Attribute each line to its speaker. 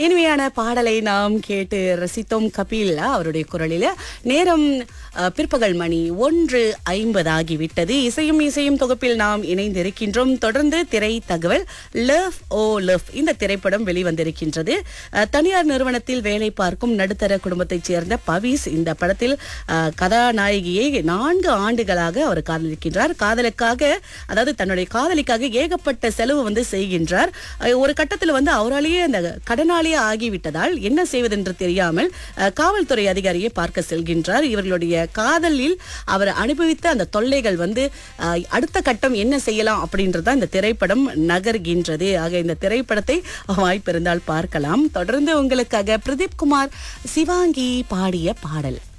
Speaker 1: இனிமையான பாடலை நாம் கேட்டு ரசித்தோம் கபில் அவருடைய குரலில் நேரம் அஹ், பிற்பகல் மணி ஒன்று ஐம்பது ஆகிவிட்டது இசையும் இசையும் தொகுப்பில் நாம் இணைந்திருக்கின்றோம் தொடர்ந்து திரை தகவல் லவ் ஓ லவ் இந்த திரைப்படம் வெளிவந்திருக்கின்றது அஹ், தனியார் நிறுவனத்தில் வேலை பார்க்கும் நடுத்தர குடும்பத்தைச் சேர்ந்த பவீஸ் இந்த படத்தில் அஹ், கதாநாயகியை நான்கு ஆண்டுகளாக அவர் காதலிக்கின்றார் காதலுக்காக அதாவது தன்னுடைய காதலிக்காக ஏகப்பட்ட செலவு வந்து செய்கின்றார் அஹ், ஒரு கட்டத்தில் வந்து அவராலேயே அந்த கடனாளியே ஆகிவிட்டதால் என்ன செய்வதென்று தெரியாமல் அஹ், காவல்துறை அதிகாரியை பார்க்க செல்கின்றார் இவர்களுடைய காதலில் அவர் அனுபவித்த அந்த தொல்லைகள் வந்து அஹ், அடுத்த கட்டம் என்ன செய்யலாம் அப்படின்றத இந்த திரைப்படம் நகர்கின்றது ஆக இந்த திரைப்படத்தை வாய்ப்பிருந்தால் பார்க்கலாம் தொடர்ந்து உங்களுக்காக பிரதீப் குமார் சிவாங்கி பாடிய பாடல்